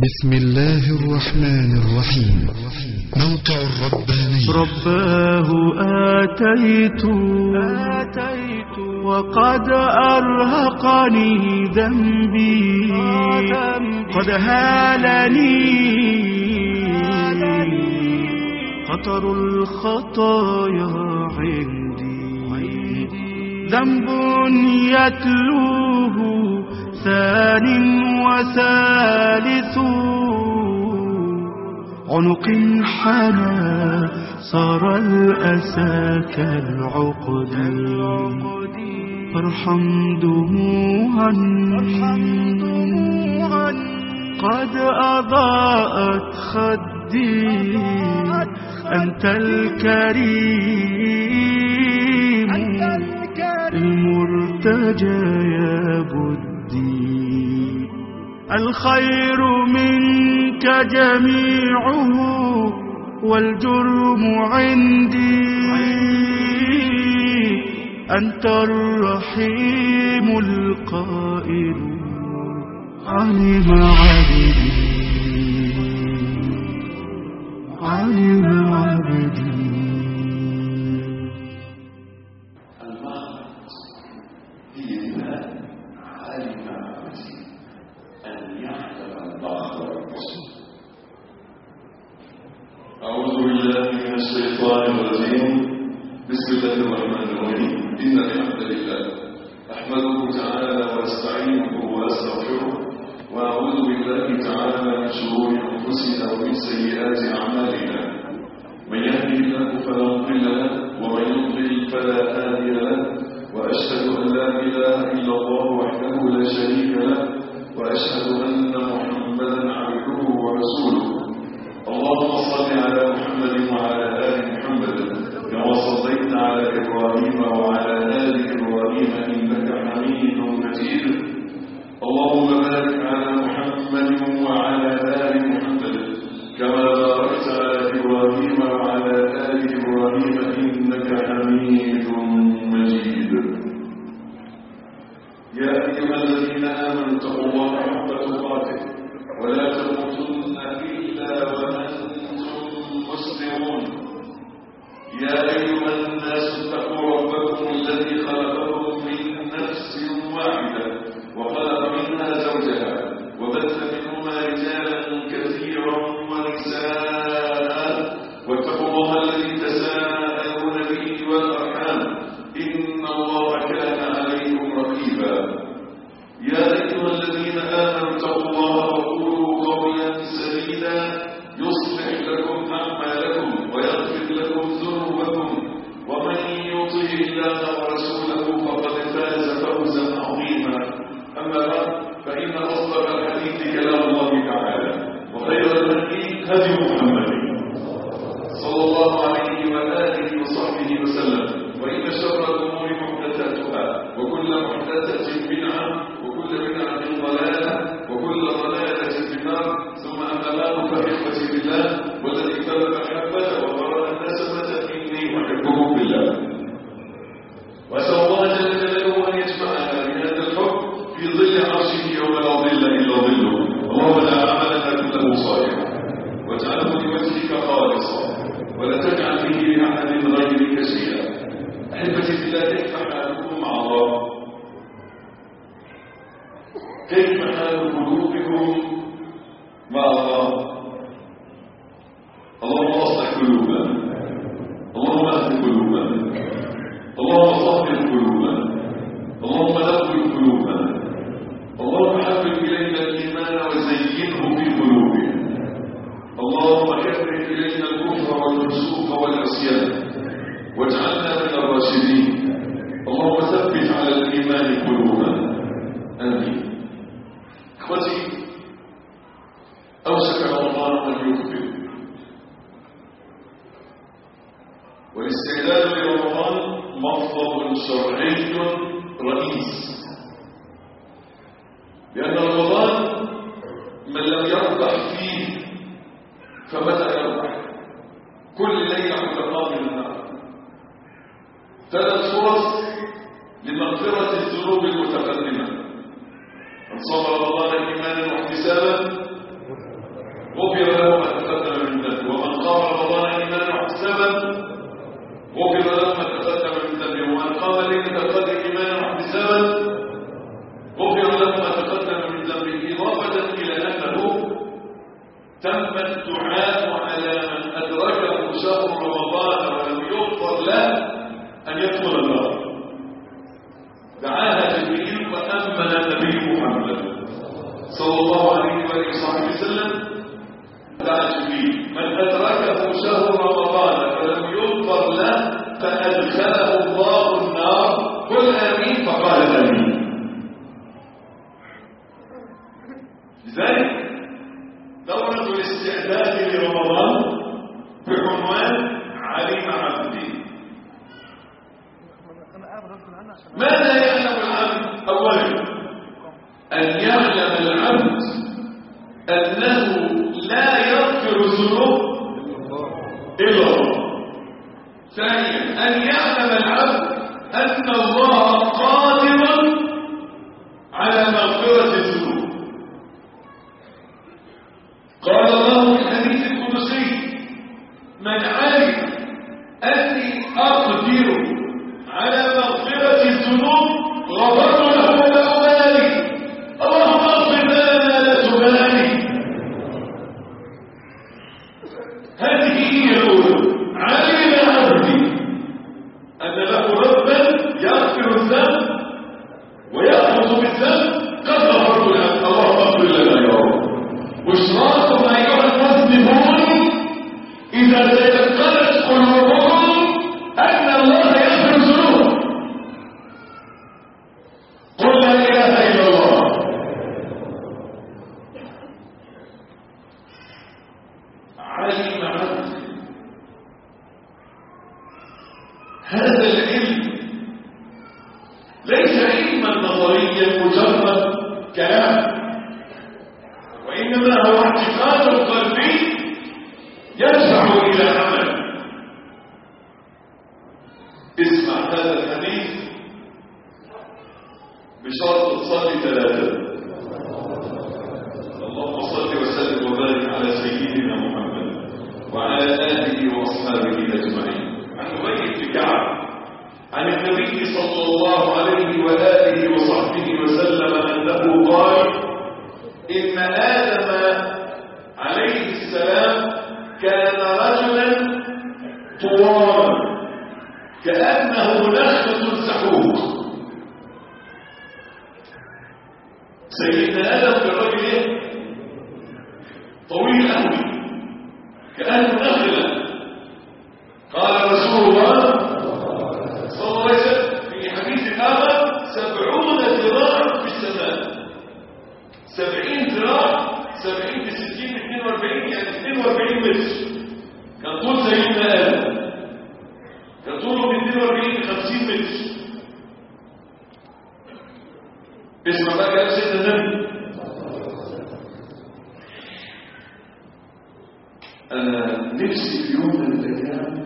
بسم الله الرحمن الرحيم موقع الرباني رباه آتيت آتيت وقد أرهقني ذنبي قد هالني خطر الخطايا عندي ذنب يتلوه ثان وثالث عنق حنى صار الأسى كالعقد فارحم دموعا قد أضاءت خدي أنت الكريم المرتجى يا بدي الخير منك جميعه والجرم عندي أنت الرحيم القائل علم عبدي علم عبدي المعنى في الماء علم عبدي أن يحلم البحر والبصر أعوذ بالله من الشيطان الرجيم بسم الله الرحمن الرحيم إن الحمد لله أحمده تعالى واستعينه وأستغفره وأعوذ بالله تعالى من شرور أنفسنا ومن سيئات أعمالنا من يهدي الله فلا مضل له ومن يضلل فلا هادي له واشهد ان لا اله الا الله وحده لا شريك له واشهد ان محمدا عبده ورسوله اللهم صل على محمد وعلى ال محمد كما صليت على ابراهيم وعلى ال ابراهيم انك حميد مجيد اللهم بارك على محمد وعلى ال محمد كما باركت على إبراهيم وعلى آل إبراهيم إنك حميد مجيد يا أيها الذين آمنوا اتقوا الله حق تقاته ولا تموتن إلا وأنتم مسلمون يا أيها الناس اتقوا ربكم الذي خلقكم من نفس واحدة وخلق منها زوجها وبث منهما رجالا كثيرا ونساء واتقوا الله الذي تساءلون به والأرحام إن الله كان عليكم رقيبا يا أيها الذين آمنوا اتقوا الله وقولوا قولا سديدا يصلح لكم أعمالكم ويغفر لكم ذنوبكم ومن يطع الله ورسوله فقد فاز فوزا عظيما أما بعد فإن أصدق الحديث كلام الله تعالى وخير الهدي هدي محمد صلى الله عليه وآله وصحبه وسلم وإن شر الأمور محدثاتها وكل محدثة بدعة وكل بدعة ضلالة وكل ضلالة في النار ثم أما بعد فإخوتي بالله والذي اختلف حبة وقرأ الناس متى إني أحبهم بالله وأسأل الله جل جلاله أن يجمعنا بهذا الحب في ظل عرشه يوم لا ظل إلا ظله اللهم لا أعمالنا كله صالحا واجعله لوجهك خالصا ولا تجعل فيه لأحد غيرك شيئا أحبتي في الله كيف حالكم مع الله كيف حال قلوبكم مع الله اللهم اصلح قلوبنا اللهم اهد قلوبنا اللهم طهر قلوبنا اللهم نقل قلوبنا اللهم حبب الينا الايمان وزينه في قلوبنا اللهم كفر الينا الكفر والفسوق والعصيان واجعلنا من الراشدين اللهم ثبت على الايمان قلوبنا امين اخوتي اوشك رمضان ان يقبل والاستعداد لرمضان مفضل شرعي رئيس لأن رمضان من لم يربح فيه فمتى يربح كل ليلة متقام من النار ثلاث فرص لمغفرة الذنوب المتقدمة من صام رمضان إيمانا واحتسابا تم الدعاء على من أدركه شهر رمضان ولم يغفر له أن يدخل النار دعاها جبريل وأمن النبي محمد صلى الله عليه وآله وصحبه وسلم دعا جبريل من أدركه شهر رمضان فلم يغفر له فأدخله الله النار قل آمين فقال آمين لذلك دورة الاستعداد لرمضان بعنوان علم عبدي ماذا يعلم العبد اولا ان يعلم العبد انه لا يغفر الذنوب الا الله ثانيا ان يعلم العبد ان الله قادر على مغفره الذنوب قال الله في الحديث القدسي من علم اني اقدر على مغفرة الذنوب غفرت له ولا أبالي اللهم اغفر لنا لا تبالي هذه هي الأولى علم عبدي أن له ربا يغفر الذنب ويأخذ بالذنب قد غفرت له اللهم اغفر لنا يا رب بشراكم أيها المذنبون إذا تيقنت قلوبكم أن الله يغفر الذنوب قل لا إله إلا الله علم عبدي هذا العلم ليس علما نظريا مجرد كلام وإنما هو اعتقاد قلبي يدفع إلى عمل اسمع هذا الحديث بشرط تصلي ثلاثة اللهم صل وسلم وبارك على سيدنا محمد وعلى آله وأصحابه أجمعين عن أبي بن كعب عن النبي صلى الله عليه وآله وصحبه وسلم أنه قال إن آدم عليه السلام كان رجلا طوالا كأنه نخلة سحوق سيدنا آدم في الرجل ايه؟ طويل قوي كأنه نخلة قال رسول الله صلى الله عليه وسلم في حديث آخر سبعون ذراعا في السماء سبعين ذراع سبعين في ستين اثنين واربعين يعني اثنين واربعين متر كان طول سيدنا آدم كان طوله من 42 ل 50 متر اسمع بقى كلام سيدنا النبي انا نفسي في يوم من الايام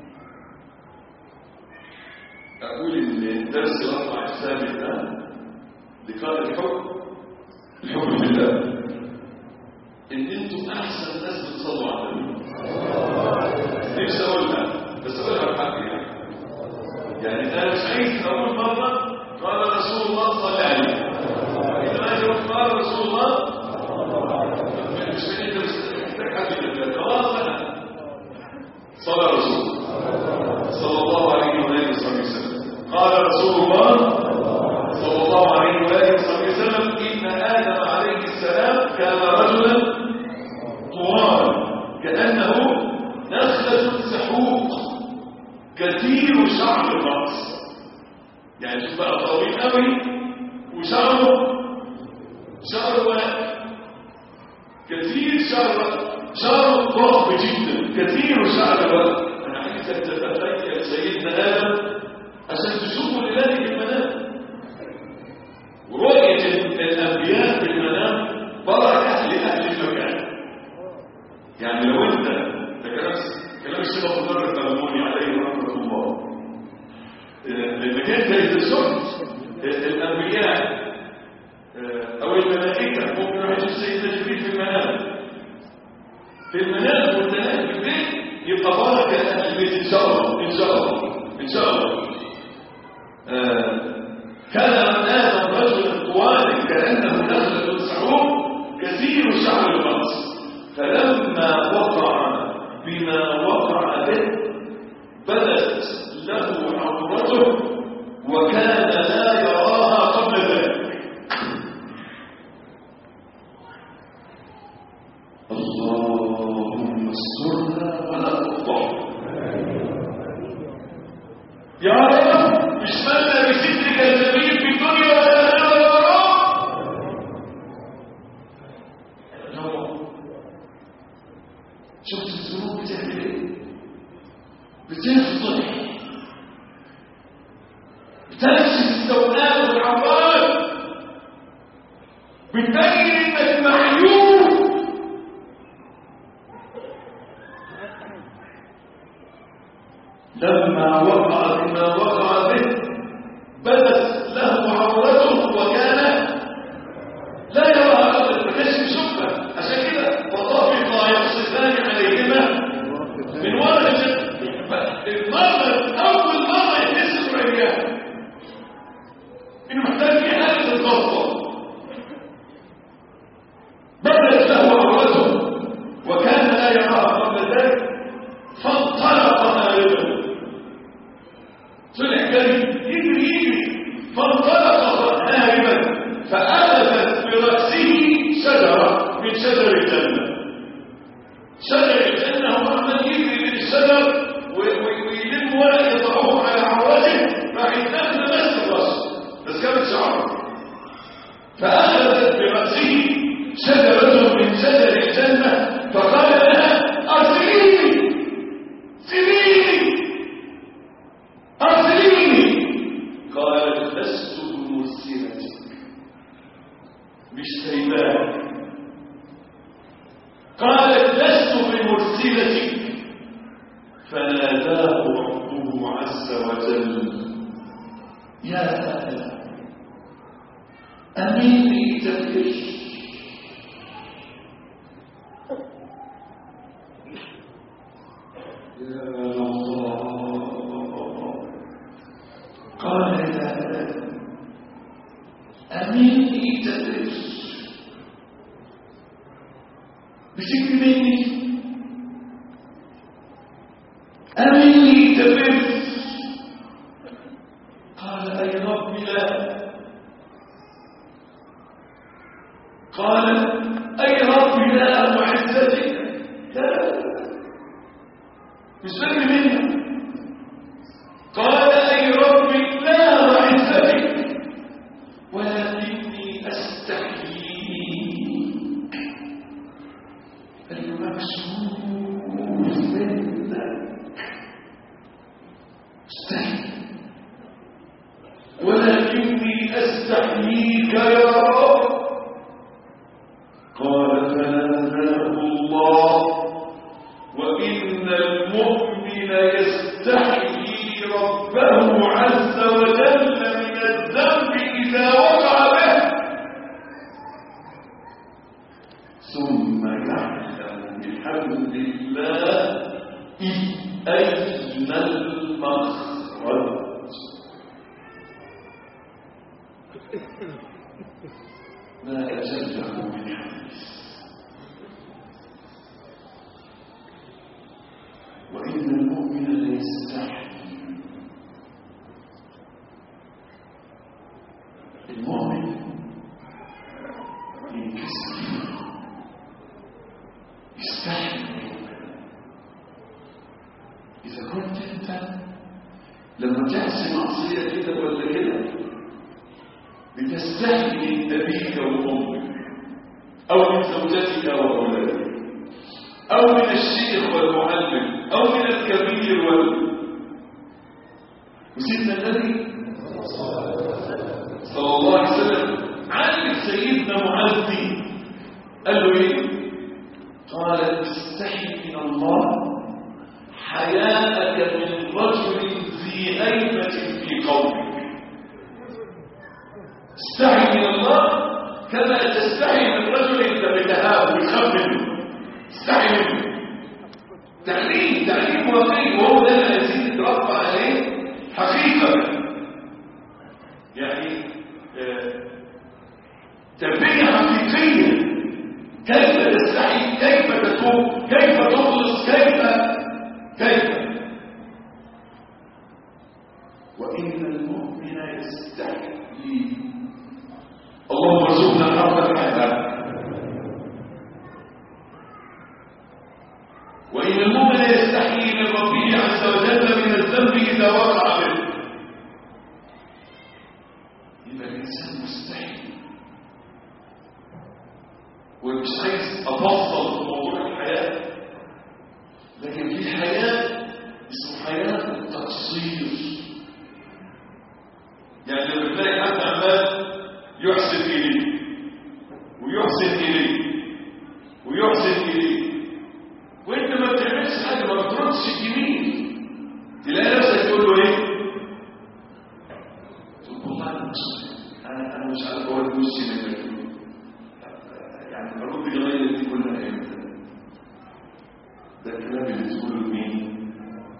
اقول ان الدرس الاربع الثابت ده لقاء الحب الحب في الله ان انتم احسن ناس بتصلوا على النبي نفسي اقولها بس اقولها بحق يعني يعني انا مش عايز اقول مره قال رسول الله صلى عليه اذا ما جاء قال رسول الله مش انت مش محتاج حد يقول خلاص انا صلى رسول صلى الله عليه واله وصحبه وسلم قال رسول الله صلى الله عليه واله وصحبه وسلم ان ادم عليه السلام كان رجلا طوال كانه نخله سحوق كثير شعر الرأس يعني شوف بقى طويل قوي وشعره شعره واقف كثير شعر شعره ضخم جدا كثير شعر الرأس انا عايزك تتخيل سيدنا ادم عشان تشوفوا لذلك المنام ورؤية الأنبياء في المنام بركة لأهل المكان يعني لو أنت ده كلام كلام الشيخ ابو ذر القلموني عليه رحمه الله المكان ده اذا شفت الانبياء او الملائكه ممكن واحد يشوف سيدنا جبريل في المنام في المنام وانت نايم في البيت يبقى بركه لاهل البيت ان شاء الله ان شاء الله ان شاء الله كان ادم رجلا طوالا كانه نخله سعود كثير شعر الراس فلما وقع بما وقع به بدت له عورته وكان لا يراها قبل ذلك اللهم استرنا ولا تفضحنا يا رب اشملنا بسترك الجميل في الدنيا والاخره يا رب يا رب شفت الذنوب بتعمل ايه بتفضح بتكشف السوءات والعورات بتبين انك محيوب لما وقع بما وقع به بدت له عورته وكان لا يراها ابدا ما كانش بيشوفها عشان كده وطفقا يقصفان عليهما من ورق المرة أول مرة يحس بعيان إنه محتاج في حالة الضغط بدت له عورته وكان لا يراها قبل ذلك فانطلق هاربا طلع جري يجري يجري فانطلق هاربا فأخذت برأسه شجرة من شجر الجنة شجر الجنة هو عمال يجري من الشجر و- و- ويلم ورق يضعه على عورته راح يتنفذ بس الراس بس كانت شعره فأخذت برأسه شجرة من شجر الجنة فقال لها أرسليني سليني أرسليني قالت لست بمرسلتك مش سيباك قالت لست بمرسلتك فناداه ربه عز وجل يا آدم أمني تفكر يا الله قال يا آدم أمني تفكر بشكل مني أمني تفكر قال أي رب لا قال أي رب لا وعزتك لا مش فاكر منها قال أي رب لا وعزتك ولكني أستحييك المكسوف منك استحي ولكني أستحييك يا رب قال فناداه الله وإن المؤمن يستحيي ربه عز وجل من الذنب إذا وقع به ثم يعلم بحمد الله أين المخرج ما أجله من حديث وإن المؤمن ليستحي المؤمن ينكسر يستحي إذا كنت أنت لما تعصي معصية كده ولا كده بتستحي من أبيك وأمك أو من زوجتك وأولادك أو من الشيخ والمعلم أو من الكبير وال وسيدنا النبي صلى الله عليه وسلم علم سيدنا معاذ قال له ايه قال استحي من الله حياءك من رجل ذي هيبة في قومك استحي من الله كما تستحي من رجل انت بتهاب ويخاف منه استحي منه تعليم تعليم واقعي وهو ده اللي عايزين نتربى عليه حقيقة يعني آه، تربية حقيقية كيف تستحي كيف تتوب كيف تخلص كيف كيف وإن المؤمن يستحيي اللهم ارزقنا حرب الحياة وإن المؤمن يستحيي من ربه عز وجل من الذنب إذا وقع به يبقى الإنسان مستحيل ومش عايز أفصل في موضوع الحياة لكن في حياة اسمه حياة التقصير يعني لما تلاقي حد عمال يحسن إليه ويحسن إليه ويحسن إليه وانت ما بتعملش حاجه ما بتردش الجميل تلاقي نفسك تقول له ايه تقول والله انا مش انا انا مش عارف اوري وشي من المجنون يعني ارد جمايل دي كلها امتى ده الكلام اللي تقوله لمين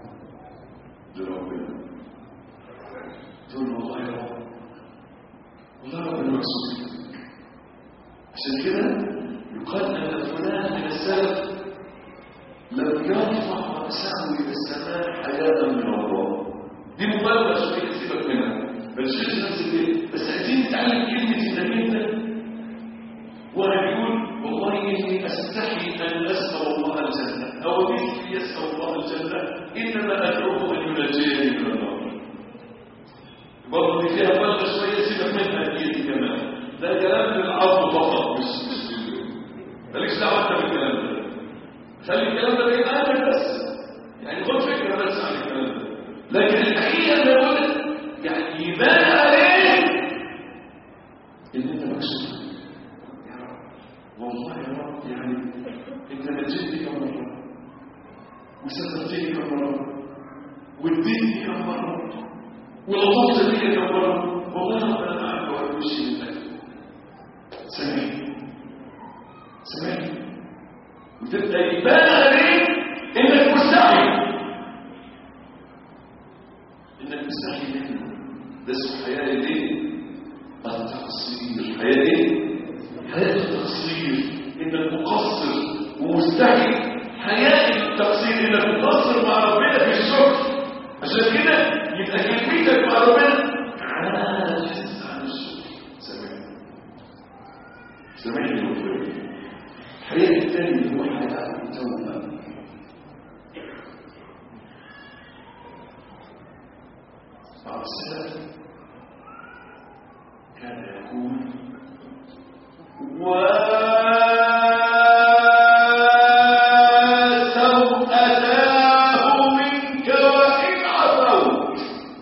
لربنا تقول له والله يا رب والله ربنا مكسوف عشان كده يقال ان فلان من السلف لم يرفع رأسه إلى السماء حياة من الله دي مبالغة شوية سيبك منها ما تشغلش نفسك بيه بس عايزين نتعلم كلمة إنك أنت وانا بيقول والله إني أستحي أن أسأل الله الجنة أو مثلي يسأل الله الجنة إنما أدعوه أن ينجيني من النار برضه دي فيها مبالغة شوية سيبك منها دي كمان ده كلام للعرض فقط مش مش مالكش دعوة أنت بالكلام ده خلي الكلام ده بين اهلك بس يعني خد فكره بس عن الكلام ده لكن الحقيقه اللي بقول يعني يبان عليك ان انت مكسور يا رب والله يا رب يعني انت نجيتني كم مره وسترتني كم مره واديتني كم مره ولطفت بي كم مره والله ربنا معك وقت وشي منك سامحني سامحني وتبقى يبان عليك انك مستحي انك مستحي منه ده اسمه حياة الايه؟ التقصير حياة ايه؟ حياة التقصير انك مقصر ومستحي حياة التقصير انك مقصر مع ربنا في الشكر عشان كده يبقى كلمتك مع ربنا عاجز عن الشكر سامحني سامحني وفرني الحقيقة الثاني اللي هو حياة التوبة بعض السلف كان يقول وسوء أتاه منك وإن عفوت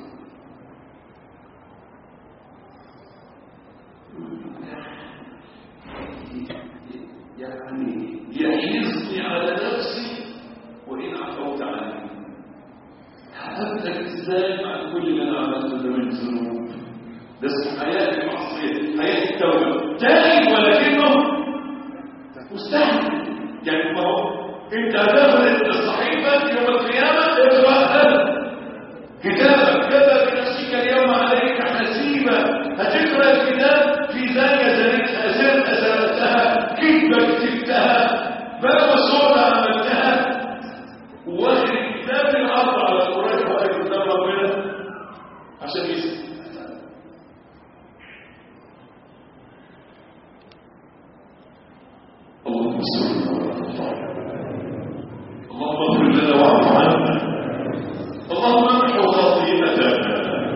يعني يحرصني على نفسي وإن عفوت عني حببتك ازاي مع كل اللي انا عملته ده من ذنوب ده اسمه حياة المعصية حياة التوبة تائب ولكنه مستحيل يعني ما هو انت هتاخد الصحيفة يوم القيامة اقرأ كتابك كتب بنفسك اليوم عليك حسيبا هتقرأ الكتاب في ثانية زنيتها سرقة سرقتها كذبة كتبتها باب صورة عملتها واخد الكتاب العرض على القرآن واقف قدام ربنا عشان يسأل اللهم صل اللهم اغفر لنا واعف عنا اللهم امحو خطيئتنا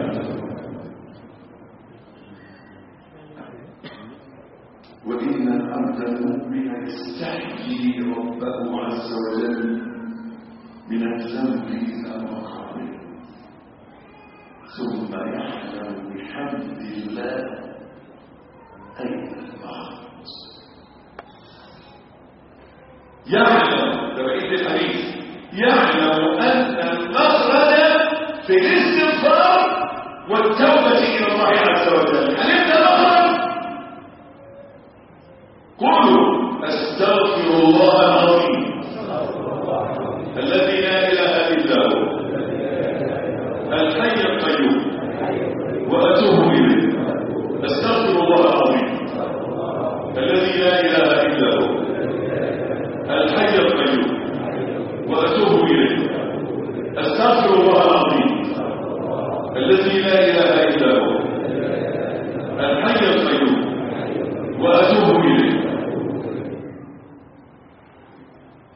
وإن العبد المؤمن يستحيي ربه عز وجل من الذنب إذا وقع به ثم يحلم بحمد الله أين المخرج يعلم ده بقية الحديث يعلم أن المخرج في الاستغفار والتوبة إلى الله عز وجل علمت المخرج قولوا أستغفر الله العظيم الذي لا إله إلا هو الحي القيوم وأتوب إليه أستغفر الله العظيم الذي لا إله إلا هو الحي القيوم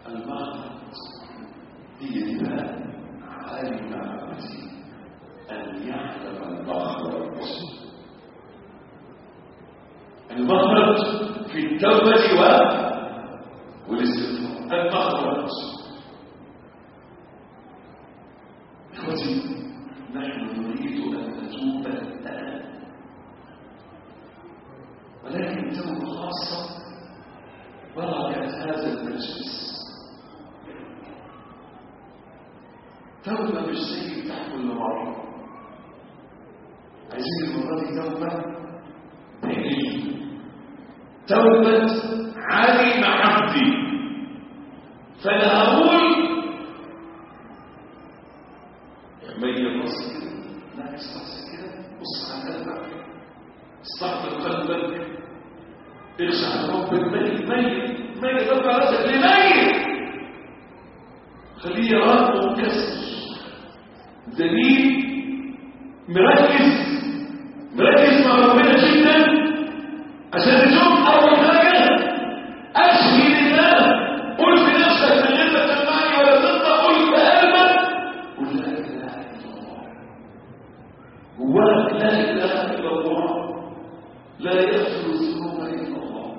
المخرج هي لله علم عبدي أن يعلم المخرج المخرج في التوبة و والاستغفار المخرج إخوتي نحن نريد أن نتوب الآن ولكن توبة خاصة بركة هذا المجلس توبة مش زي بتاع كل مرة عايزين المرة دي توبة بعيد توبة علم عبدي فلا أقول ميت راسك كده ناقص راسك كده بص على قلبك استغفر قلبك اخشى على ربك ميت ميت ميت رفع راسك لميت خليه يراك منكسر دليل مركز مركز مع ربنا جدا عشان تشوف اول حاجه اشهد لله قل في نفسك من غير ما تسمعني ولا تنطق قل بقلبك قل لا اله الا الله جواك لا اله الا الله لا يغفر الذنوب الا الله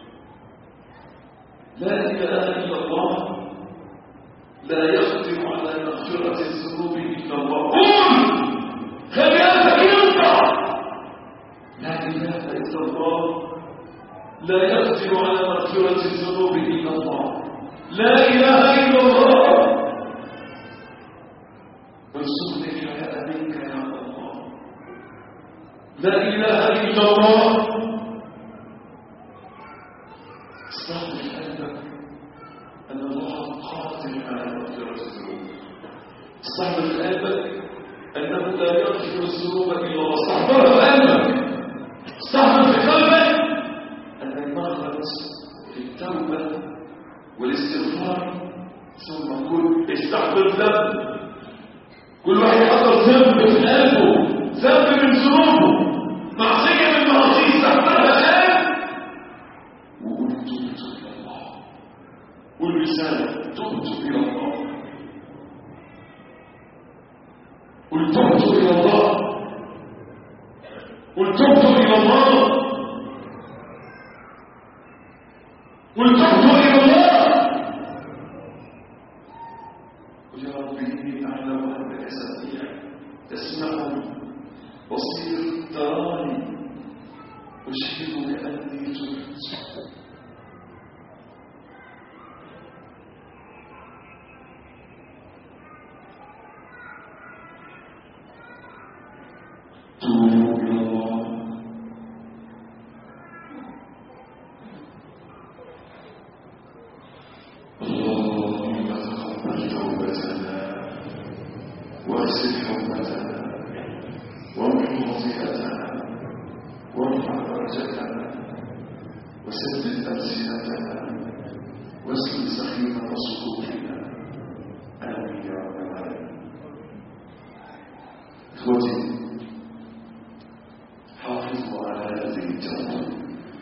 لا اله الا الله لا يقدر على مغفرة الذنوب إلا الله قل خلي قلبك ينفع لا إله إلا الله لا يقدر على مغفرة الذنوب إلا الله لا إله إلا الله ارزقني الحياء منك يا الله لا إله إلا الله استغفر قلبك أن الله قادر على مغفرة الذنوب استحضر قلبك أنه لا يغفر الذنوب إلا الله استحضر قلبك استحضر في قلبك أن المخرج في التوبة والاستغفار ثم قل استحضر ذنب كل واحد يحضر ذنب في قلبه ذنب من ذنوبه معصية من معاصيه استحضرها الآن وقل تبت إلى الله والرسالة تبت إلى الله قل تبت إلى الله قل تبت إلى الله قل تبت إلى الله قل يا رب إني أعلم أنك سميع تسمعني بصير تراني أشهدك أني تبت توبوا إلى الله اللهم تقبل توبتنا واغسل حوبتنا وامحو خطيئتنا وارفع درجتنا وسدد ألسنتنا واسلل سخيمة صدورنا آمين يا رب العالمين إخوتي حافظوا على هذه التوبة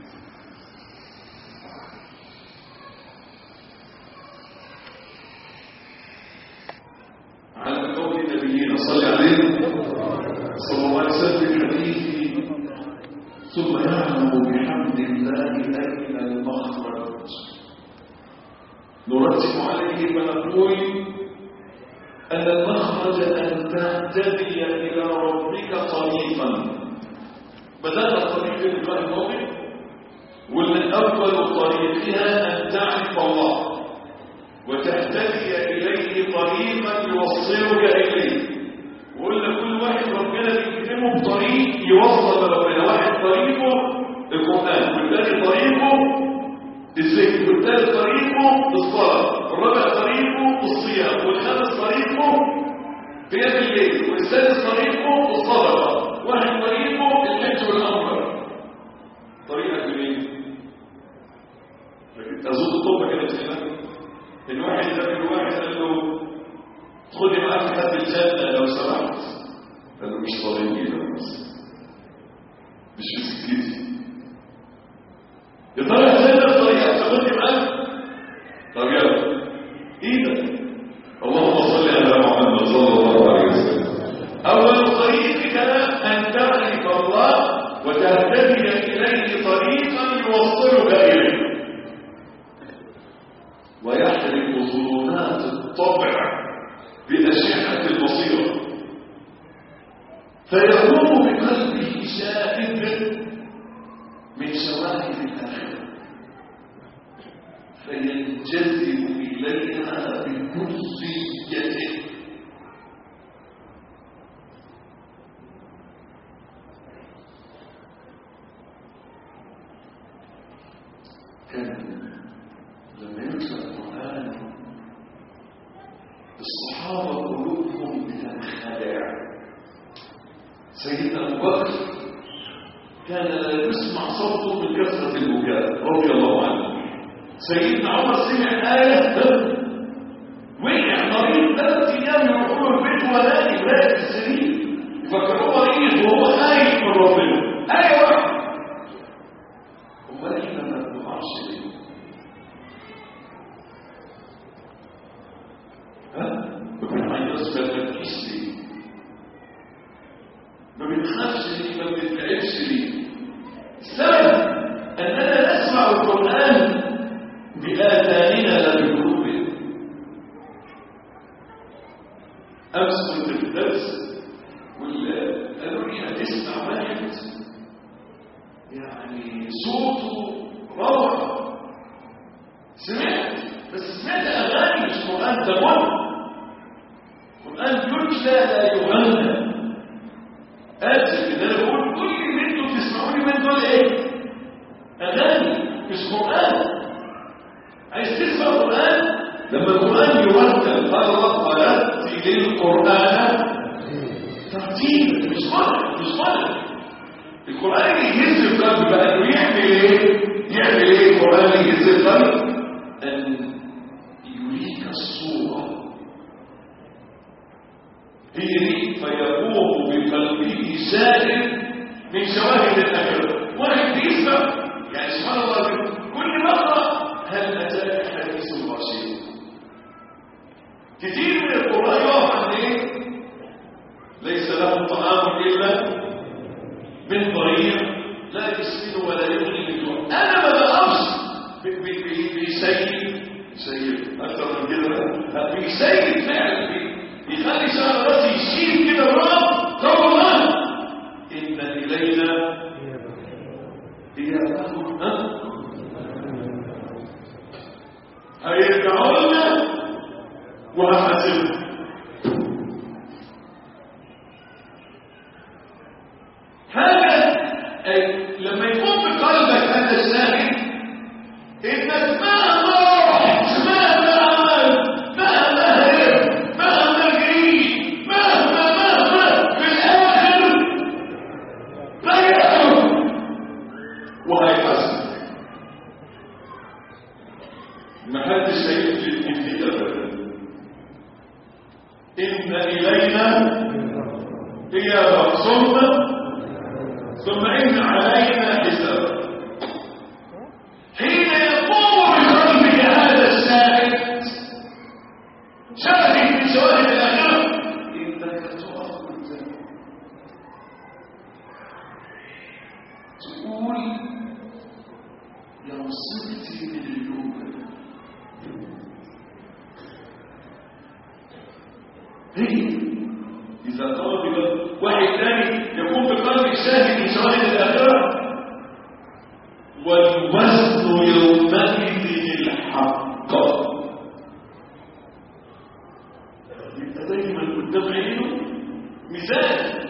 على قول نبينا صلى عليه صلى الله عليه وسلم في الحديث ثم يعلم بحمد الله أين المخرج نرتب عليه فنقول أن المخرج أن تهتدي إلى ربك طريقا بدأنا الطريق في اللقاء الماضي واللي أول طريقها أن تعرف الله وتهتدي إليه طريقا يوصلك إليه وقلنا كل واحد ربنا بيكتبه بطريق يوصل لربنا واحد طريقه القرآن والثاني طريقه الذكر والثالث طريقه الصلاة الرابع طريقه الصيام والخامس طريقه قيام الليل والسادس طريقه الصدقة واحد طريقه الحج والأمر طريقك منين؟ لكن أظن الطب كانت هنا إن واحد يقابل واحد قال له خدي معاك لحد الجنة لو سمحت قال له مش طريقي ده بس مش في سكتي يا ترى الجنة بطريقة تاخدني معاك طب يلا ويحرق ظلمات الطبع بأشعة البصيرة فيقوم بقلبه شاهد من شواهد الآخرة فينجذب إليها بكليته كان لما يتلى القرآن الصحابة قلوبهم بتنخدع سيدنا أبو بكر كان لا يسمع صوته من كثرة البكاء رضي الله عنه سيدنا عمر سمع آية وقع مريض ثلاث أيام يروحوا له البيت ولا يلاقي السرير يفكروه مريض وهو خايف من ربنا آية واحدة أمال إحنا ما بنقعش ليه؟ ها؟ ما بنعيطش ما بنبكيش ليه؟ ما بنخافش ليه؟ ما بنتعبش ليه؟ السبب أننا نسمع القرآن بآذاننا لا بقلوبنا أمس كنت في الدرس قالوا لي هتسمع واحد يعني صوته روعة سمعت بس سمعت أغاني مش قرآن ده قرآن يتلى لا يغنى آسف إن أنا بقول كل اللي أنتوا بتسمعوني من دول إيه؟ أغاني مش قرآن عايز تسمع القرآن لما القرآن يرتل قال الله ورتل القرآن ترتيب مش غلط مش غلط القرآن اللي يهز القلب بقى انه يعمل ايه؟ يعمل ايه القرآن اللي يهز القلب؟ أن يريك الصورة هي دي فيقوم بقلبه سائل من شواهد الآخرة واحد بيسمع يعني سبحان الله كل مرة هل أتاك حديث الغاشية كتير من القرآن يقف عن ايه؟ ليس لهم طعام إلا من ضريع لا يسمن ولا يغني من جوع انا ما بقفش بيسيب يسيب اكتر من كده بقى بيسيب فعلا بي- بيخلي شعر راسي يشيل كده وراه طبعا ان الينا ايابهم ها هيرجعوا لنا وهحاسبهم هذا أي لما يكون في قلبك هذا الشاهد انك مهما رحت مهما عملت مهما هربت مهما جريت مهما مهما في الاخر ريحه وهيحاسبك ما حدش هيفلت من دي ابدا ان الينا ايابهم ثم ثم إن علينا حساب حين يقوم بقلبك هذا الشاهد شاهد من شواهد الآخرة إنك تقف قدام تقول لو صرت من اليوم هي إذا قام بقلب واحد ثاني يكون بقلب شاهد من شواهد الآخرة والوزن يومئذ الحق يبقى دايما قدام عينه ميزان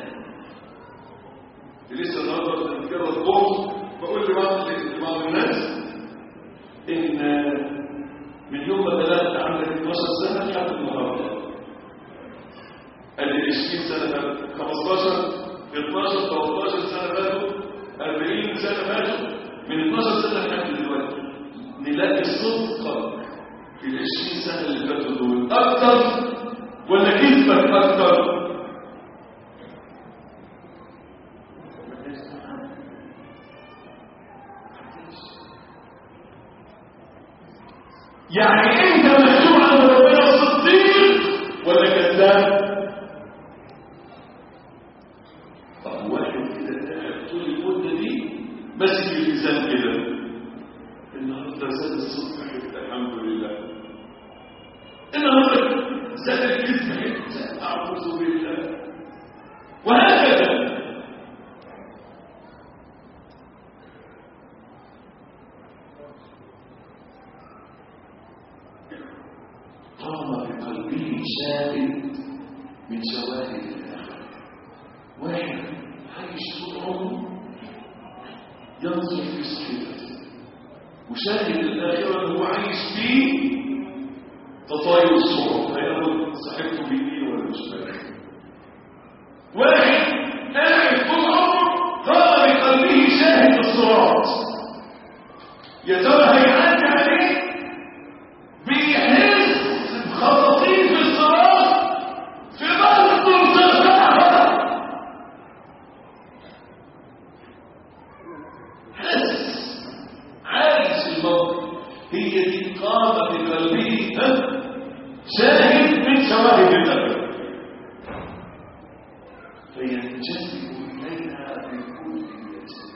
لسه النهارده بنتكلم الظهر بقول لبعض لبعض الناس ان من يوم ما بدات عندك 12 سنه لحد النهارده قال لي 20 سنة فاتوا 15 12 13 سنة فاتوا 40 سنة فاتوا من 12 سنة لحد دلوقتي نلاقي صدقك في ال 20 سنة اللي فاتوا دول أكتر ولا كذبك أكتر؟ يعني انت مسؤول عن ربنا صديق ولا كذاب؟ طب واحد كده قاعد طول المده دي ماسك الميزان كده النهارده زاد الصبح الحمد لله قام بقلبه شاهد من شواهد الآخرة واحد عايش طول عمره ينظر في صحيفته وشاهد الآخرة اللي هو عايش فيه تطاير الصور هياخد صاحبته بيمين ولا مش فاهم واحد قاعد طول عمره قام بقلبه شاهد الصراط يا ترى هيعدي عليه بيحس بخطاطيف الصراط في ضغط مرتفع حس عايش الموقف هي دي قام بقلبه ها؟ شاهد من شواهد الأبد فينجذب إليها بكل يده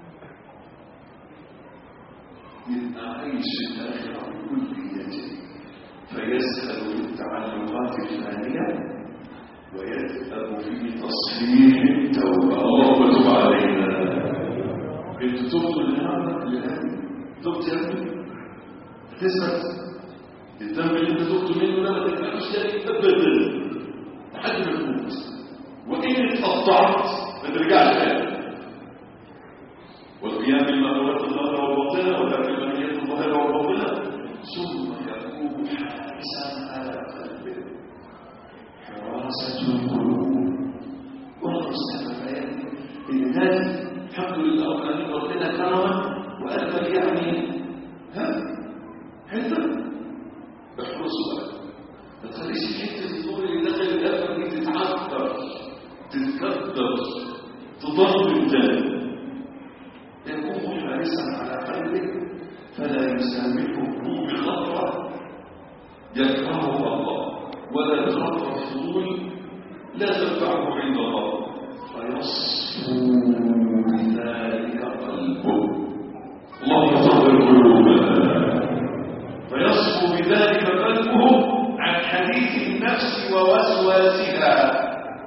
يبقى عايش الآخرة بكل يده فيسأل بالتعلقات الفانية ويذهب في تصحيح التوبة اللهم تب علينا انتوا تبتوا لهذا لهذا تبت يا ابني هتثبت الذنب اللي انت تبت منه ده ما ترجعش تاني ابدا لحد ما تموت وان اتقطعت ما ترجعش تاني والقيام بالمأمورات الظاهرة والباطنة وترك المنهيات الظاهرة والباطنة ثم يكون حارسا على قلبه حراسة القلوب وانظر السبب يعني الناس الحمد لله ربنا ربنا كرمه وأدبر يعني ها حته احرصوا بقى ما تخليش حته الطول اللي داخل الأدبر دي تتعثر تتكدر تضرب الدم يكون حارسا على قلبه فلا يسامحه بخطوة يكرهه الله ولا بخطوة فضول لا تنفعه عند الله فيصفو بذلك قلبه اللهم طهر قلوبنا فيصفو بذلك قلبه عن حديث النفس ووسواسها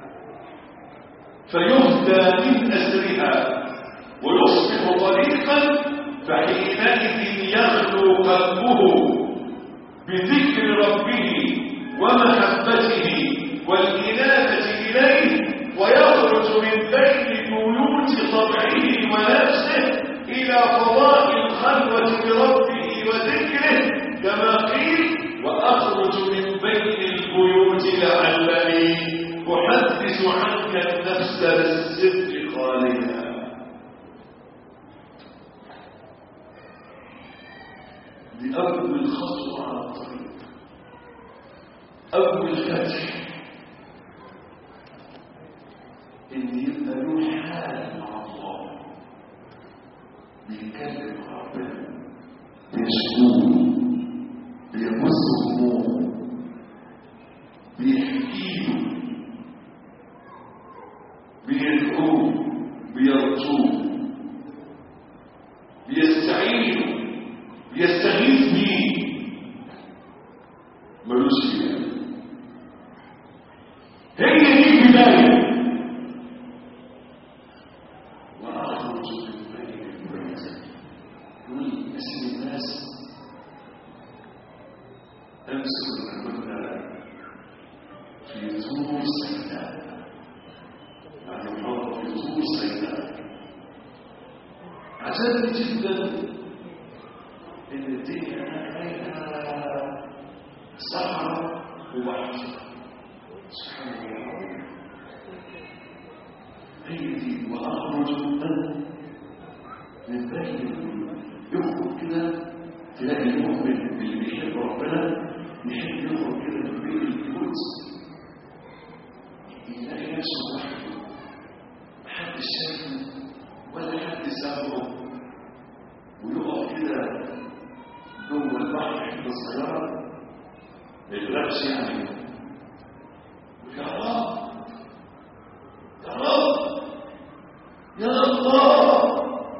فيهدى من أسرها ويصبح طريقا فحينئذ يخلو قلبه بذكر ربه ومحبته والإنابة إليه ويخرج من بين بيوت طبعه ونفسه إلى فضاء الخلوة بربه وذكره كما قيل وأخرج من بين البيوت لعلني أحدث عنك النفس بالصدق خالدها دي أول خطوة على الطريق أول فتح إن يبقى له حال مع الله بيكلم ربنا بيشكوه بيبص همومه بيحكيله بيدعوه بيرجوه بيستعينه بيستغيث بيه ملوش فيها هي دي البدايه وأخرج من بين البيت يقول اسم الناس أمس كنا في طور سيناء بعد المرة في طور سيناء عجبني جدا إن الدنيا عليها صحراء وبحر سبحان الله أيدي وأخرج من من بين يخرج كده تلاقي المؤمن اللي بيحب ربنا يحب يخرج كده من بين البيوت يلاقي نفسه وحده محدش شايفه ولا حد سامعه ويقف كده جوه البحر حته صغيره ما يغرقش يعني يا رب يا رب يا الله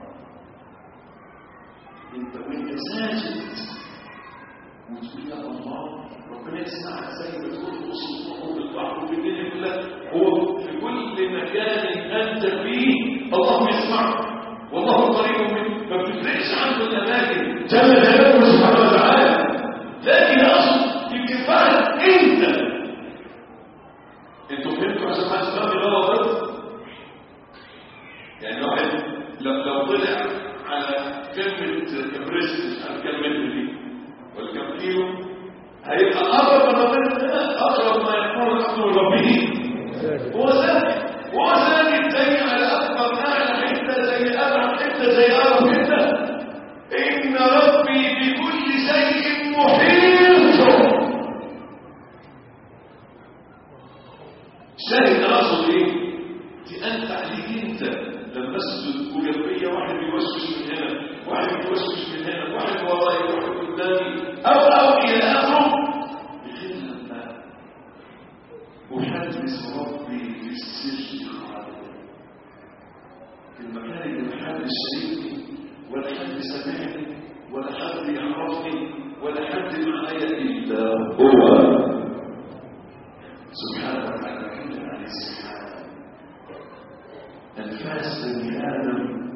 انت وانت ساجد وتقول يا الله ربنا يسمعك زي ما تقول في وسط البحر البحر وفي الدنيا كلها هو في كل مكان انت فيه الله يسمعك والله قريب منك ما بتفرقش عنه الاماكن جل جلاله سبحانه وتعالى لكن اقصد يمكن بعد هيبقى اقرب من ربنا اقرب ما يكون العبد من ربه هو ساكت هو ساكت زي على اكبر اعلى حته زي ابعد حته زي اقرب حته ان ربي بكل شيء محيط شاهد اقصد ايه دي انت عليك انت لما اسجد وجنبيا واحد بيوسوس من هنا واحد بيوسوس من هنا واحد ورايا واحد قدامي او او الى اخره بغير لما احدث ربي في السر خالد في المكان اللي لا حد شايفني ولا حد سمعني ولا حد يعرفني ولا حد معايا الا هو سبحانه وتعالى الحمد عليه سبحانه أنفاس بني آدم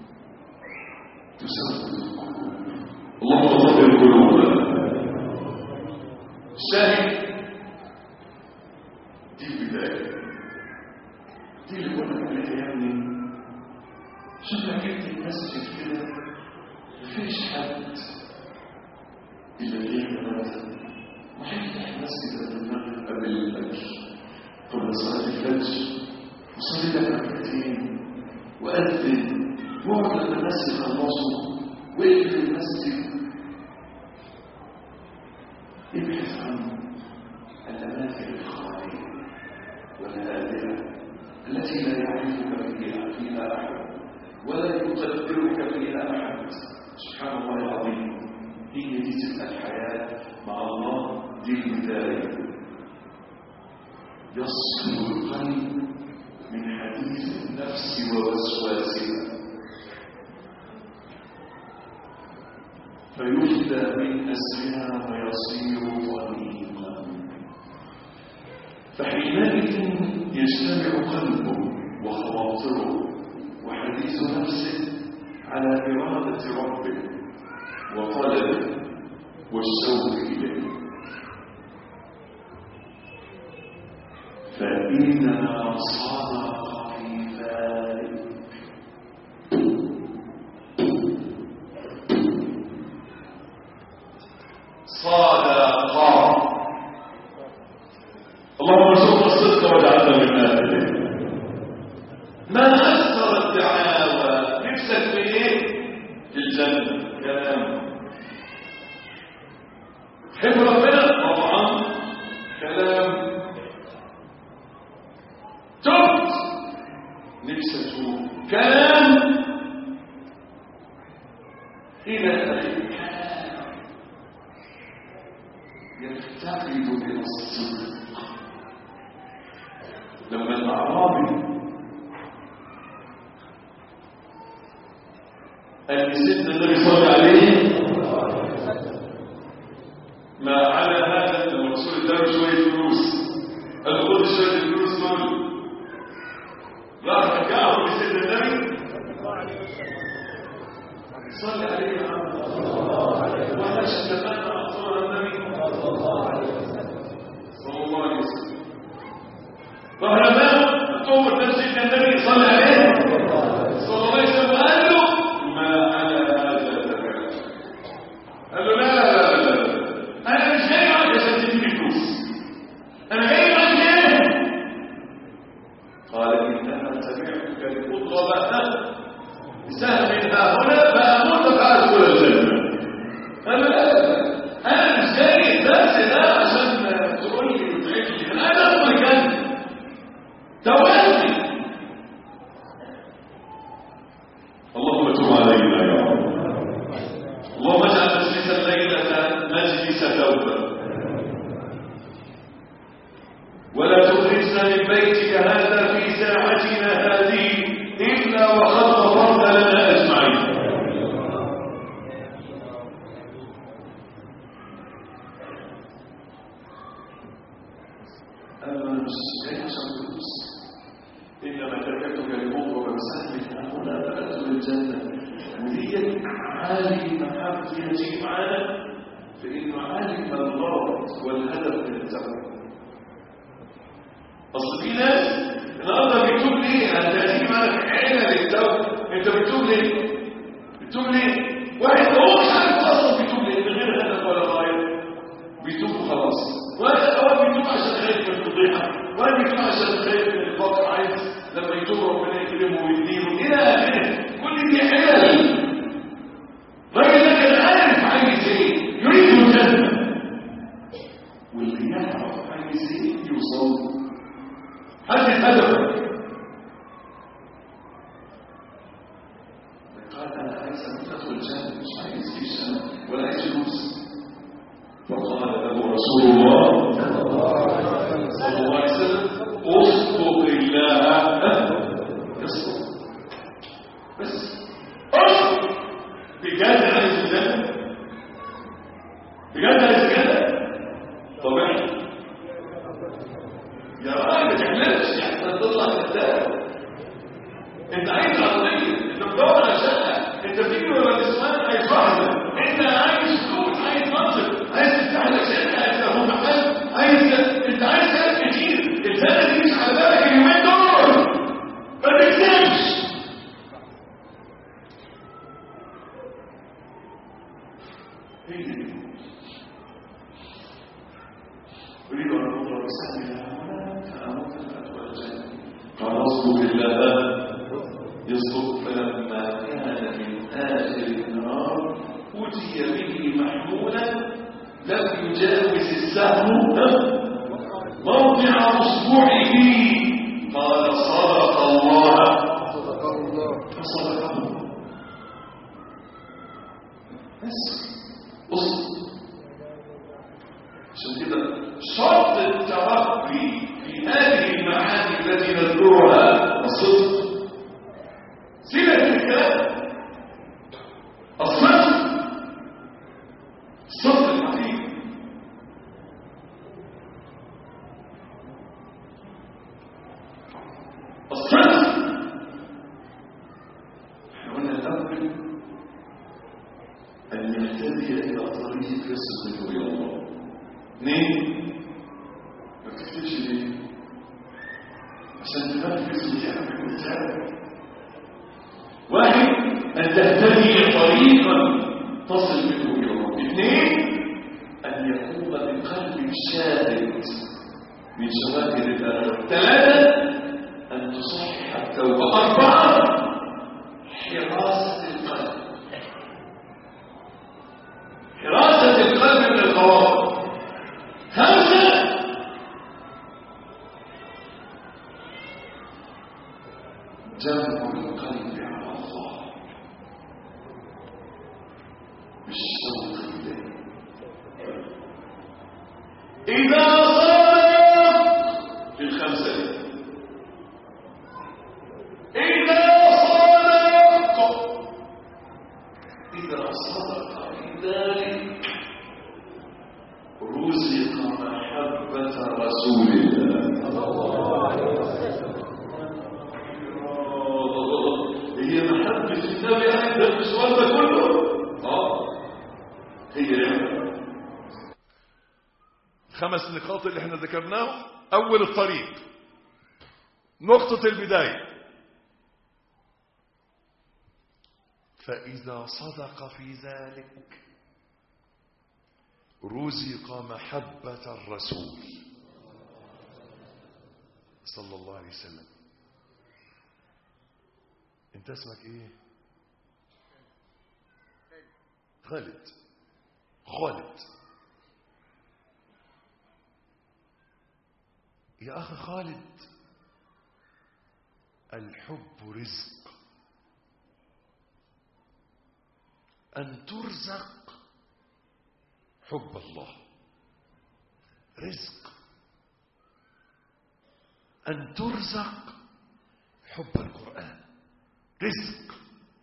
تسبب القلوب اللهم طهر القلوب الشاهد دي البداية دي اللي قلنا عليها يا ابني شوف لك انت المسجد كده مفيش حد إلا غير مثلا وهيفتح المسجد قبل المغرب قبل الفجر قبل صلاة الفجر وصلي لك ركعتين وأذن واقعد لما الناس يخلصوا واقفل المسجد ابحث عن الأماكن الخالية والهادئة التي لا يعرفك فيها فيها أحد ولا يقدرك فيها أحد سبحان الله العظيم هي دي تبقى الحياة مع الله دي البداية يصل القلب من حديث النفس ووسواسها فيفدى من أسرها ويصير طريقا فحينئذ يجتمع قلبه وخواطره وحديث نفسه على إرادة ربه وطلبه والشوق إليه فإذا صدق في ذلك صدق اللهم ارزقنا الصدق واجعلنا من اهله ما اكثر الدعاوى نفسك في ايه في الجنه كلام حب ربنا طبعا كلام تبت نفسك تشوف كلام الى اخره يفتقد الى الصدق لما الاعرابي قال لسيدنا النبي صلى الله عليه ما على هذا لما الرسول اداله شويه فلوس قال له خد شويه الفلوس دول راح رجعهم لسيدنا النبي صلى عليه يا عم وانا اشتغلنا اطول النبي صلى الله عليه وسلم فهنا قوة نفسك النبي صلى عليه صلى الله عليه وسلم قال له ما على هذا تبعت قال له لا لا لا لا انا مش جاي معاك عشان تديني فلوس انا جاي معاك ليه قال انما تبعتك لأطلب سهم ها هنا فاموت فادخل الجنه قال له لا لا لا انا مش جاي الدرس ده عشان تقول لي وتعيش لي انا ادخل الجنه توازي اللهم تب علينا يا رب اللهم اجعل مجلس الليلة مجلس توبة ولا تخرجنا من بيتك هذا في ساعتنا هذه إلا وقد غفرت لنا أجمعين أنا مش جاي عشان فلوس إنما تركتك لأمر ومسهلك هنا فأدخل الجنة ودي عالي محبة فيها تيجي معانا فإنه عالم الغرض والهدف من التوبة أصل في ناس النهارده بيتوب ليه؟ أنت هتيجي معاك عينة للتوبة أنت بتتوب ليه؟ بتتوب ليه؟ واحد هو مش عارف أصلا بيتوب ليه من غير هدف ولا غاية بيتوب يتوب ربنا يكرمه ويدينه الى اخره كل دي حلل الراجل ده كان عارف عايز ايه يريد الجنه واللي يعرف عايز ايه يوصل حدد هدفك قال انا عايز ادخل الجنه مش عايز فيش انا ولا عايز فلوس فقال له رسول الله صلى الله عليه وسلم اصدق الله يصدق بس اصدق بجد عايز الجنه بجد عايز الجنه طبيعي يا راجل ما تحلمش يعني تطلع كذاب انت عايز عربيه انت بتدور على شقه انت بتيجي ولا نسوان عايز واحده انت عايز فلوس عايز منصب عايز تفتح لك شركه عايز تاخد محل عايز انت عايز حاجات كتير السنه دي مش على بالك اليومين دول ما تكذبش هي دي. أريد أن أنظر سامي فأموت فأدخل الجنة قال اصدق الله يصدق فلما كان من آخر النار أتي به محمولا لم يجاوز السهم موضع أصبعه قال صدق الله فصدقه بس اصدق عشان كده شرط الترقي في هذه المعاني التي نذكرها الصدق سيبك من الكلام الصدق الصدق الحقيقي الصدق احنا قلنا الاول ان يهتدي الى طريق يصل الى الله اثنين ما تكتبش ليه عشان تنفذ وتعمل وتعمل واحد ان تهتدي طريقا تصل منه الى الله اثنين ان يكون بقلب شاهد من شواهد الاخره ثلاثه ان تصحح التوبه اربعه حراسه القلب حراسه القلب من الخواطر خمسة جمع القلب على الله بالشوق إليه إذا صدق في الخمسة دي. إذا صدق إذا صدق في ذلك رزق محبة رسول الله هي محبة النبي عند السؤال ده كله اه هي نعمة خمس نقاط اللي احنا ذكرناهم اول الطريق نقطة البداية فإذا صدق في ذلك رزق محبة الرسول صلى الله عليه وسلم انت اسمك ايه خالد خالد يا اخي خالد الحب رزق ان ترزق حب الله رزق أن ترزق حب القرآن رزق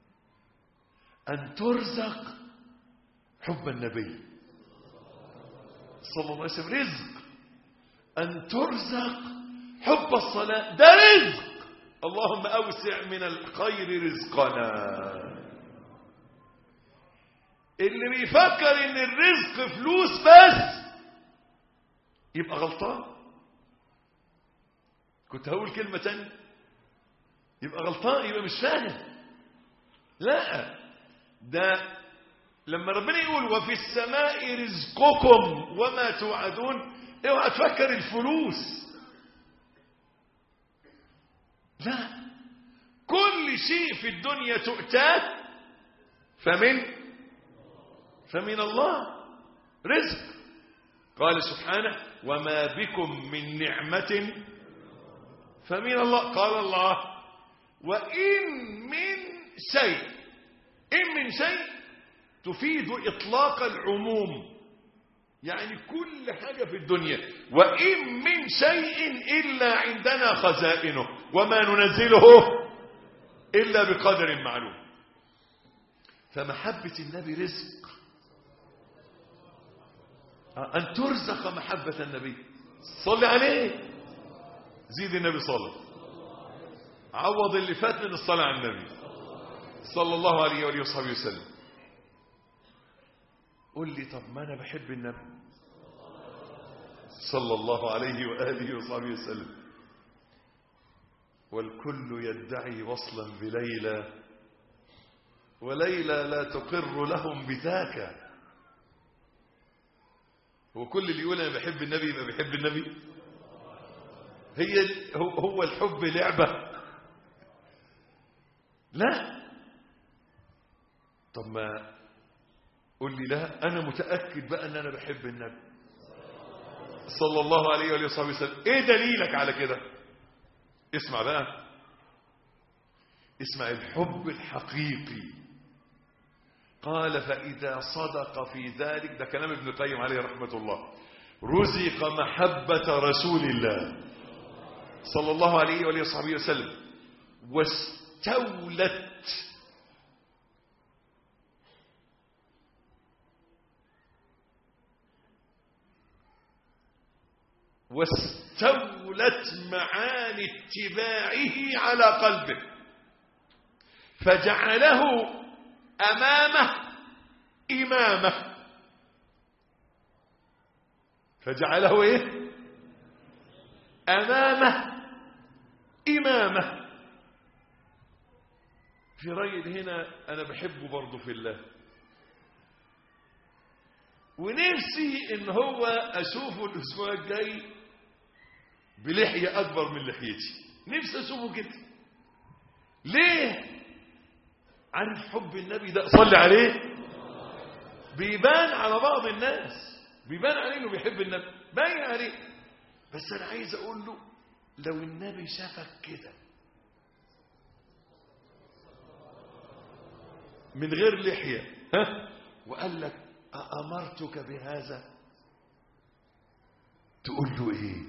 أن ترزق حب النبي صلى الله عليه وسلم رزق أن ترزق حب الصلاة ده رزق اللهم أوسع من الخير رزقنا اللي بيفكر ان الرزق فلوس بس يبقى غلطان كنت هقول كلمة تانية يبقى غلطان يبقى مش فاهم لا ده لما ربنا يقول وفي السماء رزقكم وما توعدون اوعى تفكر الفلوس لا كل شيء في الدنيا تؤتاه فمن فمن الله رزق قال سبحانه وما بكم من نعمة فمن الله قال الله وإن من شيء إن من شيء تفيد إطلاق العموم يعني كل حاجة في الدنيا وإن من شيء إلا عندنا خزائنه وما ننزله إلا بقدر معلوم فمحبة النبي رزق أن ترزق محبة النبي صل عليه زيد النبي صلى عوض اللي فات من الصلاة على النبي صلى الله عليه وآله وصحبه وسلم قل لي طب ما أنا بحب النبي صلى الله عليه وآله وصحبه وسلم والكل يدعي وصلا بليلى وليلى لا تقر لهم بذاك هو كل اللي يقول انا بحب النبي يبقى بيحب النبي هي هو, هو الحب لعبه لا طب ما قول لي لا انا متاكد بقى ان انا بحب النبي صلى الله عليه وآله وصحبه وسلم ايه دليلك على كده اسمع بقى اسمع الحب الحقيقي قال فإذا صدق في ذلك ده كلام ابن القيم عليه رحمة الله رزق محبة رسول الله صلى الله عليه وآله وصحبه وسلم واستولت واستولت معاني اتباعه على قلبه فجعله أمامه إمامه فجعله إيه أمامه إمامه في راجل هنا أنا بحبه برضه في الله ونفسي إن هو أشوفه الأسبوع الجاي بلحية أكبر من لحيتي نفسي أشوفه كده ليه عارف حب النبي ده صلي عليه بيبان على بعض الناس بيبان عليه انه بيحب النبي باين عليه بس انا عايز اقول له لو النبي شافك كده من غير لحية ها وقال لك أأمرتك بهذا تقول له ايه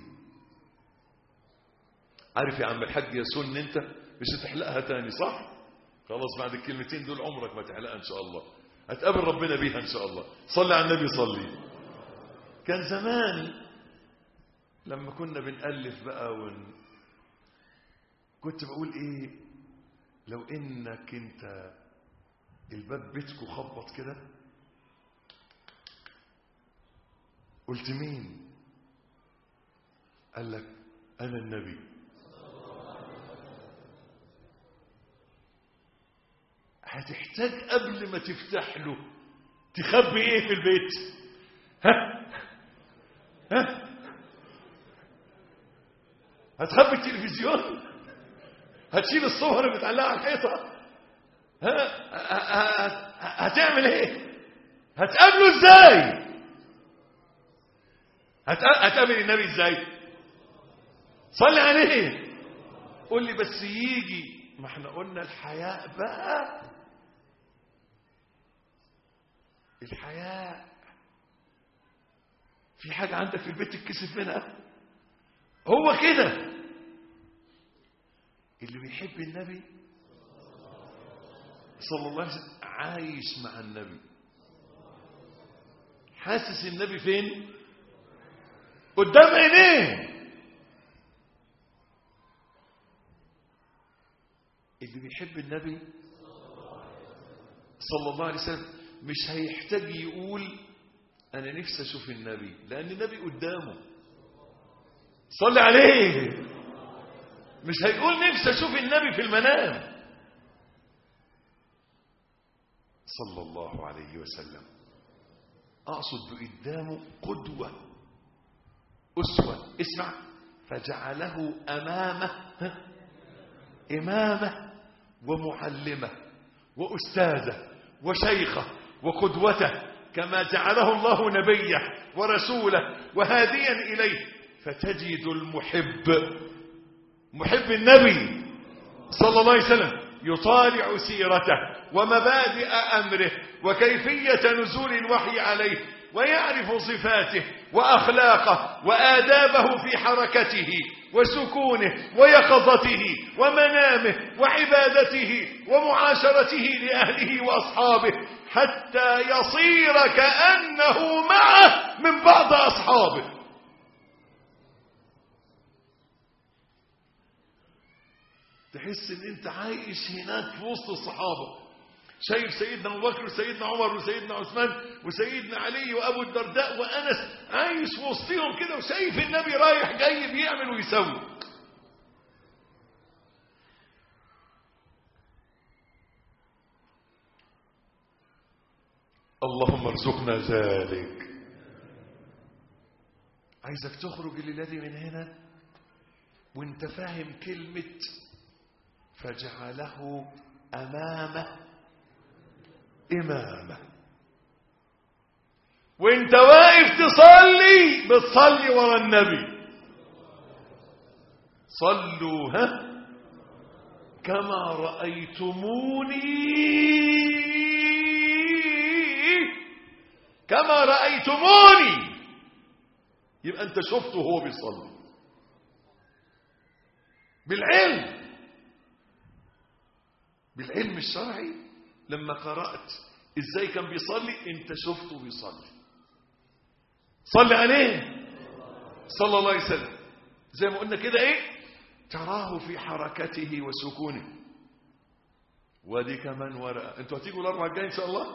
عارف يا عم الحاج يا سن انت مش هتحلقها تاني صح خلاص بعد الكلمتين دول عمرك ما تحلقها ان شاء الله هتقابل ربنا بيها ان شاء الله صلي على النبي صلي كان زمان لما كنا بنألف بقى ون... كنت بقول ايه لو انك انت الباب بيتكو خبط كده قلت مين قال لك انا النبي هتحتاج قبل ما تفتح له تخبي ايه في البيت ها ها هتخبي التلفزيون هتشيل الصور اللي متعلقه على الحيطه ها هتعمل ايه هتقابله ازاي هتقابل النبي ازاي صلي عليه قول لي بس يجي ما احنا قلنا الحياء بقى الحياء في حاجة عندك في البيت تتكسف منها هو كده اللي بيحب النبي صلى الله عليه وسلم عايش مع النبي حاسس النبي فين قدام عينيه اللي بيحب النبي صلى الله عليه وسلم مش هيحتاج يقول أنا نفسي أشوف النبي لأن النبي قدامه صلي عليه مش هيقول نفسي أشوف النبي في المنام صلى الله عليه وسلم أقصد بقدامه قدوة أسوة اسمع فجعله أمامه ها؟ إمامه ومعلمه واستاذه وشيخه وقدوته كما جعله الله نبيه ورسوله وهاديا اليه فتجد المحب محب النبي صلى الله عليه وسلم يطالع سيرته ومبادئ امره وكيفيه نزول الوحي عليه ويعرف صفاته واخلاقه وادابه في حركته وسكونه ويقظته ومنامه وعبادته ومعاشرته لاهله واصحابه حتى يصير كانه معه من بعض اصحابه تحس ان انت عايش هناك في وسط الصحابه شايف سيدنا ابو بكر وسيدنا عمر وسيدنا عثمان وسيدنا علي وابو الدرداء وانس عايش في وسطهم كده وشايف النبي رايح جاي بيعمل ويسوي اللهم ارزقنا ذلك عايزك تخرج الليله دي من هنا وانت فاهم كلمه فجعله امامه إمامة وانت واقف تصلي بتصلي ورا النبي صلوا ها كما رأيتموني كما رأيتموني يبقى انت شفته وهو بيصلي بالعلم بالعلم الشرعي لما قرأت ازاي كان بيصلي انت شفته بيصلي صلي عليه صلى الله عليه وسلم زي ما قلنا كده ايه تراه في حركته وسكونه ودي كمان ورقة انتوا هتيجوا الاربعة الجاي ان شاء الله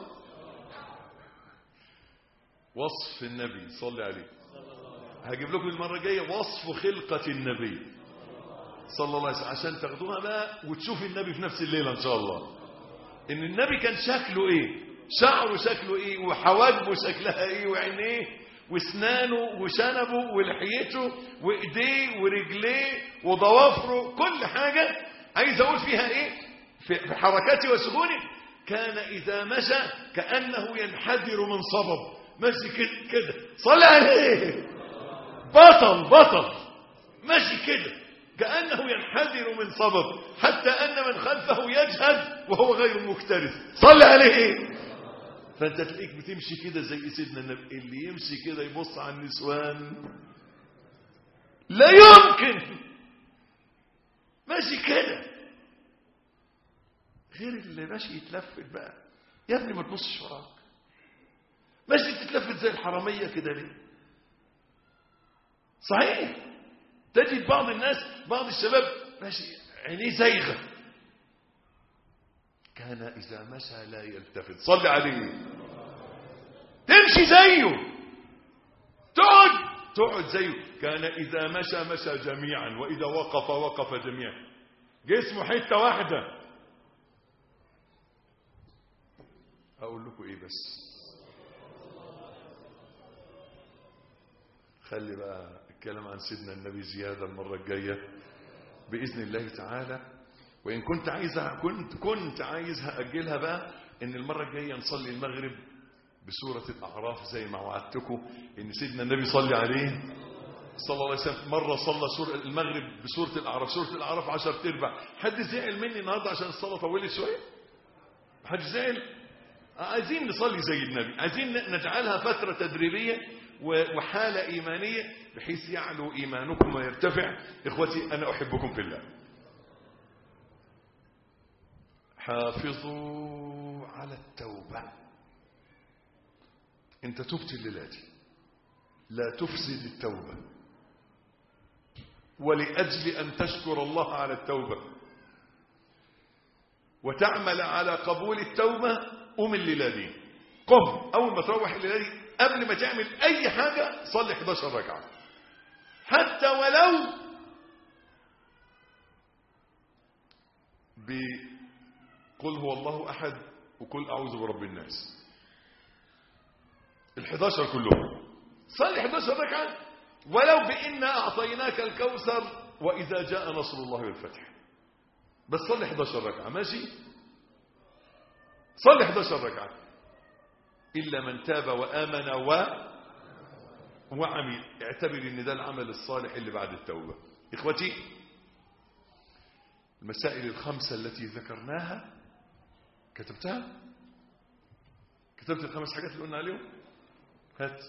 وصف النبي صلي عليه هجيب لكم المرة الجاية وصف خلقة النبي صلى الله عليه وسلم عشان تاخدوها بقى وتشوف النبي في نفس الليلة ان شاء الله ان النبي كان شكله ايه شعره شكله ايه وحواجبه شكلها ايه وعينيه واسنانه وشنبه ولحيته وايديه ورجليه وضوافره كل حاجة عايز اقول فيها ايه في حركاته وسكونه كان اذا مشى كأنه ينحدر من صبب ماشي كده كده صلى عليه بطل بطل ماشي كده كأنه ينحدر من صبب حتى أن من خلفه يجهد وهو غير مكترث صلى عليه فأنت تلاقيك بتمشي كده زي سيدنا النبي اللي يمشي كده يبص على النسوان لا يمكن ماشي كده غير اللي ماشي يتلفت بقى يا ابني ما تبصش وراك ماشي تتلفت زي الحرامية كده ليه صحيح تجد بعض الناس بعض الشباب ماشي عينيه زيغه كان اذا مشى لا يلتفت صل عليه تمشي زيه تقعد تقعد زيه كان اذا مشى مشى جميعا واذا وقف وقف جميعا جسمه حته واحده اقول لكم ايه بس خلي بقى الكلام عن سيدنا النبي زيادة المرة الجاية بإذن الله تعالى وإن كنت عايزها كنت كنت عايز هأجلها بقى إن المرة الجاية نصلي المغرب بسورة الأعراف زي ما وعدتكم إن سيدنا النبي صلي عليه صلى الله عليه وسلم مرة صلى سورة المغرب بسورة الأعراف سورة الأعراف عشر تربع حد زعل مني النهاردة عشان الصلاة طولت شوية حد زعل عايزين نصلي زي النبي عايزين نجعلها فترة تدريبية وحالة إيمانية بحيث يعلو إيمانكم ويرتفع إخوتي أنا أحبكم في الله حافظوا على التوبة انت تبت الليلة لا تفسد التوبة ولأجل أن تشكر الله على التوبة وتعمل على قبول التوبة قم الليلة دي قم أول ما تروح الليلة دي قبل ما تعمل أي حاجة صلي 11 ركعة حتى ولو بقل هو الله أحد وقل أعوذ برب الناس ال11 كلهم صلي 11 ركعة ولو بإنا أعطيناك الكوثر وإذا جاء نصر الله والفتح بس صلي 11 ركعة ماشي صلي 11 ركعة إلا من تاب وآمن و وعمل اعتبر ان ده العمل الصالح اللي بعد التوبة إخوتي المسائل الخمسة التي ذكرناها كتبتها كتبت الخمس حاجات اللي قلنا عليهم هات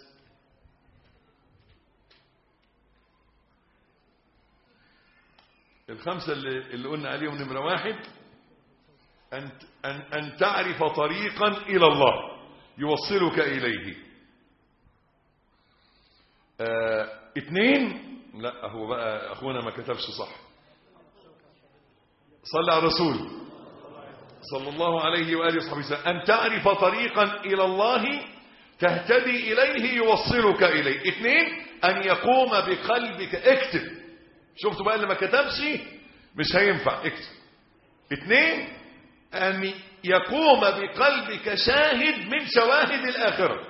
الخمسة اللي, اللي قلنا عليهم نمرة واحد أن, أن, أن تعرف طريقا إلى الله يوصلك إليه آه اثنين لا هو بقى أخونا ما كتبش صح صلى على الرسول صلى الله عليه وآله وصحبه وسلم أن تعرف طريقا إلى الله تهتدي إليه يوصلك إليه اثنين أن يقوم بقلبك اكتب شفتوا بقى اللي ما كتبش مش هينفع اكتب اثنين أن يقوم بقلبك شاهد من شواهد الآخرة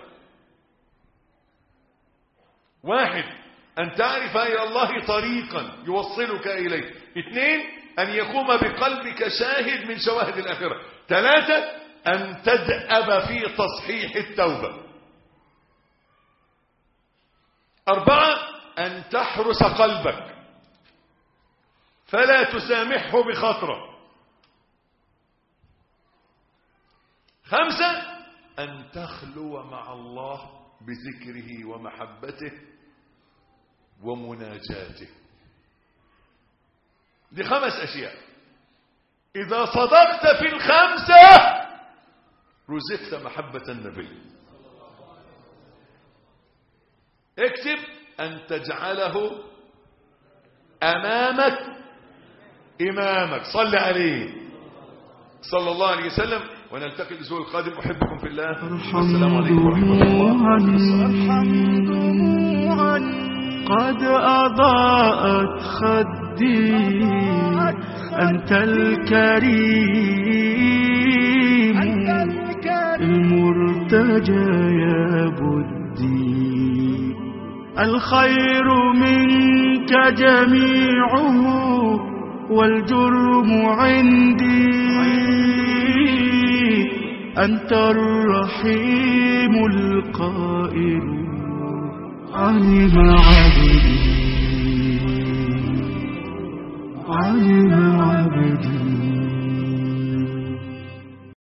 واحد أن تعرف إلى الله طريقا يوصلك إليه اثنين أن يقوم بقلبك شاهد من شواهد الآخرة ثلاثة أن تدأب في تصحيح التوبة أربعة أن تحرس قلبك فلا تسامحه بخطره خمسة أن تخلو مع الله بذكره ومحبته ومناجاته دي خمس أشياء إذا صدقت في الخمسة رزقت محبة النبي اكتب أن تجعله أمامك إمامك صل عليه صلى الله عليه وسلم ونلتقي الأسبوع القادم أحبكم في الله والسلام عليكم ورحمة الله الحمد دموعا قد أضاءت خدي أنت الكريم المرتجى يا بدي الخير منك جميعه والجرم عندي أنت الرحيم القائل علم عبدي علم عبدي